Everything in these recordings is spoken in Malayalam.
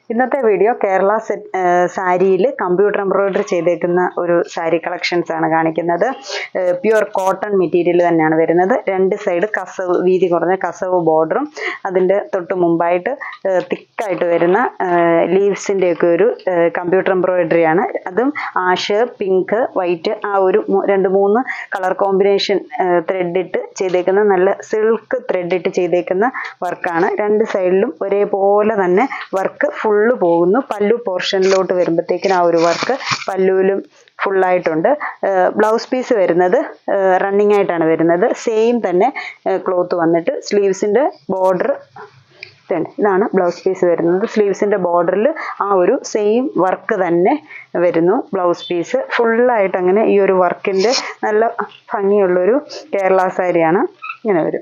ഇന്നത്തെ വീഡിയോ കേരള സെറ്റ് സാരിയിൽ കമ്പ്യൂട്ടർ എംബ്രോയിഡറി ചെയ്തേക്കുന്ന ഒരു സാരി കളക്ഷൻസ് ആണ് കാണിക്കുന്നത് പ്യുവർ കോട്ടൺ മെറ്റീരിയൽ തന്നെയാണ് വരുന്നത് രണ്ട് സൈഡ് കസവ് വീതി കുറഞ്ഞ കസവ് ബോർഡറും അതിൻ്റെ തൊട്ട് മുമ്പായിട്ട് തിക്കായിട്ട് വരുന്ന ലീവ്സിൻ്റെ ഒക്കെ ഒരു കമ്പ്യൂട്ടർ എംബ്രോയിഡറി ആണ് അതും ആഷ് പിങ്ക് വൈറ്റ് ആ ഒരു മൂ- രണ്ട് മൂന്ന് കളർ കോമ്പിനേഷൻ ത്രെഡ് ഇട്ട് ചെയ്തേക്കുന്ന നല്ല സിൽക്ക് ത്രെഡ് ഇട്ട് ചെയ്തേക്കുന്ന വർക്കാണ് രണ്ട് സൈഡിലും ഒരേപോലെ തന്നെ വർക്ക് ഫുള്ള് പോകുന്നു പല്ലു പോർഷനിലോട്ട് വരുമ്പോഴത്തേക്കിനും ആ ഒരു വർക്ക് പല്ലുവിലും ഫുള്ളായിട്ടുണ്ട് ബ്ലൗസ് പീസ് വരുന്നത് റണ്ണിങ് ആയിട്ടാണ് വരുന്നത് സെയിം തന്നെ ക്ലോത്ത് വന്നിട്ട് സ്ലീവ്സിൻ്റെ ബോർഡർ ഇതാണ് ബ്ലൗസ് പീസ് വരുന്നത് സ്ലീവ്സിൻ്റെ ബോർഡറിൽ ആ ഒരു സെയിം വർക്ക് തന്നെ വരുന്നു ബ്ലൗസ് പീസ് ഫുള്ളായിട്ട് അങ്ങനെ ഈ ഒരു വർക്കിൻ്റെ നല്ല ഭംഗിയുള്ളൊരു കേരള സാരിയാണ് ഇങ്ങനെ വരും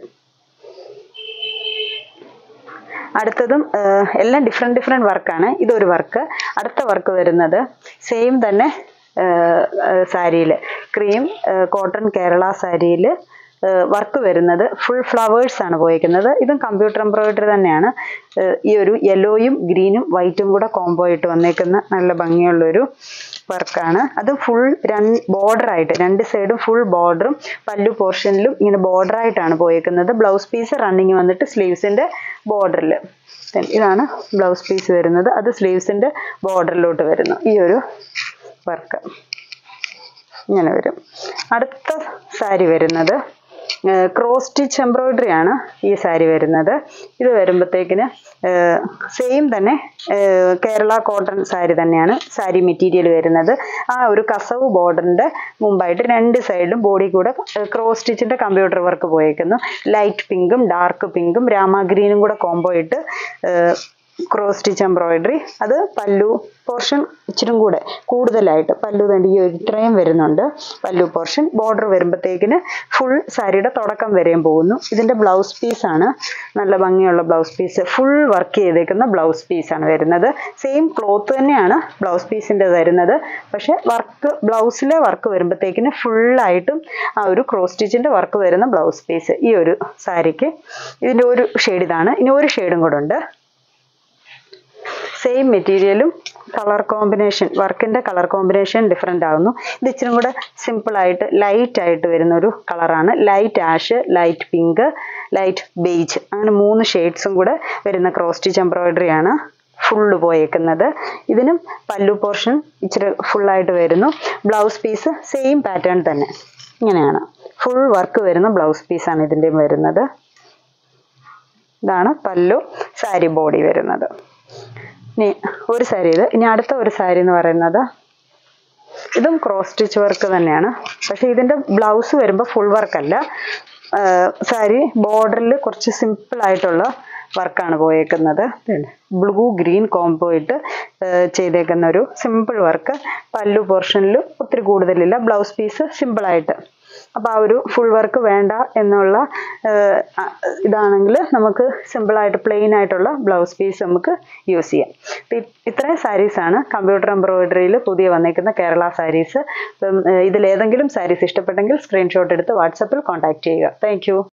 അടുത്തതും ആഹ്, എല്ലാം ഡിഫറെൻറ്റ് ഡിഫറെൻറ്റ് വർക്കാണ് ഇതൊരു വർക്ക് അടുത്ത വർക്ക് വരുന്നത് സെയിം തന്നെ സാരിയിൽ ക്രീം കോട്ടൺ കേരള സാരിയിൽ വർക്ക് വരുന്നത് ഫുൾ ഫ്ലവേഴ്സ് ആണ് പോയിരിക്കുന്നത് ഇതും കമ്പ്യൂട്ടർ എംബ്രോയിഡറി തന്നെയാണ് ആഹ്, ഈ ഒരു യെല്ലോയും ഗ്രീനും വൈറ്റും കൂടെ കോംബോ ആയിട്ട് വന്നേക്കുന്ന നല്ല ഭംഗിയുള്ളൊരു വർക്കാണ് അത് ഫുൾ രണ്ട് ബോർഡർ ആയിട്ട് രണ്ട് സൈഡും ഫുൾ ബോർഡറും പല്ലു പോർഷനിലും ഇങ്ങനെ ബോർഡർ ആയിട്ടാണ് പോയേക്കുന്നത് ബ്ലൗസ് പീസ് റണ്ണിങ് വന്നിട്ട് സ്ലീവ്സിന്റെ ബോർഡറിൽ ഇതാണ് ബ്ലൗസ് പീസ് വരുന്നത് അത് സ്ലീവ്സിന്റെ ബോർഡറിലോട്ട് വരുന്നു ഈ ഒരു വർക്ക് ഇങ്ങനെ വരും അടുത്ത സാരി വരുന്നത് ക്രോസ് സ്റ്റിച്ച് എംബ്രോയിഡറി ആണ് ഈ സാരി വരുന്നത് ഇത് വരുമ്പോഴത്തേക്കിന് സെയിം തന്നെ ഏഹ്, കേരള കോട്ടൺ സാരി തന്നെയാണ് സാരി മെറ്റീരിയൽ വരുന്നത് ആ ഒരു കസവ് ബോർഡറിന്റെ മുമ്പായിട്ട് രണ്ട് സൈഡിലും ബോഡി കൂടെ ക്രോസ് സ്റ്റിച്ചിന്റെ കമ്പ്യൂട്ടർ വർക്ക് പോയേക്കുന്നു ലൈറ്റ് പിങ്കും ഡാർക്ക് പിങ്കും രാമ ഗ്രീനും കൂടെ കോംബോ ഇട്ട് ക്രോസ് സ്റ്റിച്ച് എംബ്രോയിഡറി അത് പല്ലു പോർഷൻ ഇച്ചിരും കൂടെ കൂടുതലായിട്ട് പല്ലു തണ്ടി ഈ ഒരു ഇത്രയും വരുന്നുണ്ട് പല്ലു പോർഷൻ ബോർഡർ വരുമ്പോഴത്തേക്കിന് ഫുൾ സാരിയുടെ തുടക്കം വരെയും പോകുന്നു ഇതിന്റെ ബ്ലൗസ് പീസാണ് നല്ല ഭംഗിയുള്ള ബ്ലൗസ് പീസ് ഫുൾ വർക്ക് ചെയ്തേക്കുന്ന ബ്ലൗസ് പീസാണ് വരുന്നത് സെയിം ക്ലോത്ത് തന്നെയാണ് ബ്ലൗസ് പീസിൻ്റെ വരുന്നത് പക്ഷെ വർക്ക് ബ്ലൗസിലെ വർക്ക് വരുമ്പോഴത്തേക്കിന് ഫുള്ളായിട്ടും ആ ഒരു ക്രോസ് സ്റ്റിച്ചിൻ്റെ വർക്ക് വരുന്ന ബ്ലൗസ് പീസ് ഈ ഒരു സാരിക്ക് ഇതിൻ്റെ ഒരു ഷെയ്ഡ് ഇതാണ് ഇനി ഒരു ഷെയ്ഡും കൂടെ ഉണ്ട് സെയിം മെറ്റീരിയലും കളർ കോമ്പിനേഷൻ വർക്കിന്റെ കളർ കോമ്പിനേഷൻ ഡിഫറെൻ്റ് ആകുന്നു ഇത് ഇച്ചിരി കൂടെ സിമ്പിൾ ആയിട്ട് ലൈറ്റ് ആയിട്ട് വരുന്ന ഒരു കളറാണ് light ash light pink light beige അങ്ങനെ മൂന്ന് ഷെയ്ഡ്സും കൂടെ വരുന്ന ക്രോസ് സ്റ്റിച്ച് എംബ്രോയിഡറി ആണ് ഫുള്ള് പോയേക്കുന്നത് ഇതിനും പല്ലു പോർഷൻ ഇച്ചിരി ഫുള്ളായിട്ട് വരുന്നു ബ്ലൗസ് പീസ് സെയിം പാറ്റേൺ തന്നെ ഇങ്ങനെയാണ് ഫുൾ വർക്ക് വരുന്ന ബ്ലൗസ് പീസാണ് ഇതിൻ്റെയും വരുന്നത് ഇതാണ് പല്ലു സാരി ബോഡി വരുന്നത് ഇനി ഒരു സാരി ഇത് ഇനി അടുത്ത ഒരു സാരി എന്ന് പറയുന്നത് ഇതും ക്രോസ് സ്റ്റിച്ച് വർക്ക് തന്നെയാണ് പക്ഷെ ഇതിന്റെ ബ്ലൗസ് വരുമ്പോൾ ഫുൾ വർക്ക് അല്ല സാരി ബോർഡറിൽ കുറച്ച് സിമ്പിൾ ആയിട്ടുള്ള വർക്കാണ് പോയേക്കുന്നത് ബ്ലൂ ഗ്രീൻ കോംബോ ഇട്ട് ഏഹ് ചെയ്തേക്കുന്ന ഒരു സിമ്പിൾ വർക്ക് പല്ലു പോർഷനിൽ ഒത്തിരി കൂടുതലില്ല ബ്ലൗസ് പീസ് സിമ്പിളായിട്ട് അപ്പോൾ ആ ഒരു ഫുൾ വർക്ക് വേണ്ട എന്നുള്ള ഏഹ്, അ- ഇതാണെങ്കിൽ നമുക്ക് സിമ്പിളായിട്ട് പ്ലെയിൻ ആയിട്ടുള്ള ബ്ലൗസ് പീസ് നമുക്ക് യൂസ് ചെയ്യാം ഇപ്പം ഇ- ഇത്രയും സാരീസാണ് കമ്പ്യൂട്ടർ എംബ്രോയിഡറിയിൽ പുതിയ വന്നേക്കുന്ന കേരള സാരീസ് ഇപ്പം ഏഹ്, ഇതിലേതെങ്കിലും സാരീസ് ഇഷ്ടപ്പെട്ടെങ്കിൽ സ്ക്രീൻഷോട്ട് എടുത്ത് വാട്സപ്പിൽ കോൺടാക്ട് ചെയ്യുക താങ്ക്